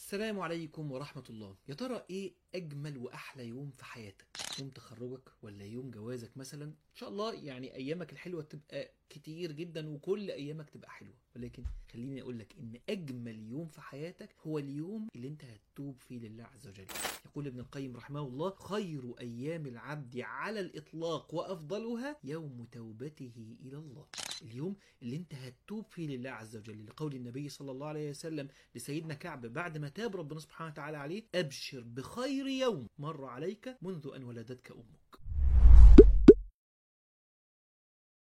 السلام عليكم ورحمة الله يا ترى ايه اجمل واحلى يوم في حياتك يوم تخرجك ولا يوم جوازك مثلا ان شاء الله يعني ايامك الحلوة تبقى كتير جدا وكل ايامك تبقى حلوة ولكن خليني اقول لك ان اجمل يوم في حياتك هو اليوم اللي انت هتتوب فيه لله عز وجل يقول ابن القيم رحمه الله خير ايام العبد على الاطلاق وافضلها يوم توبته الى الله اليوم اللي انت هتتوب فيه لله عز وجل لقول النبي صلى الله عليه وسلم لسيدنا كعب بعد ما تاب ربنا سبحانه وتعالى عليه ابشر بخير يوم مر عليك منذ ان ولدتك امك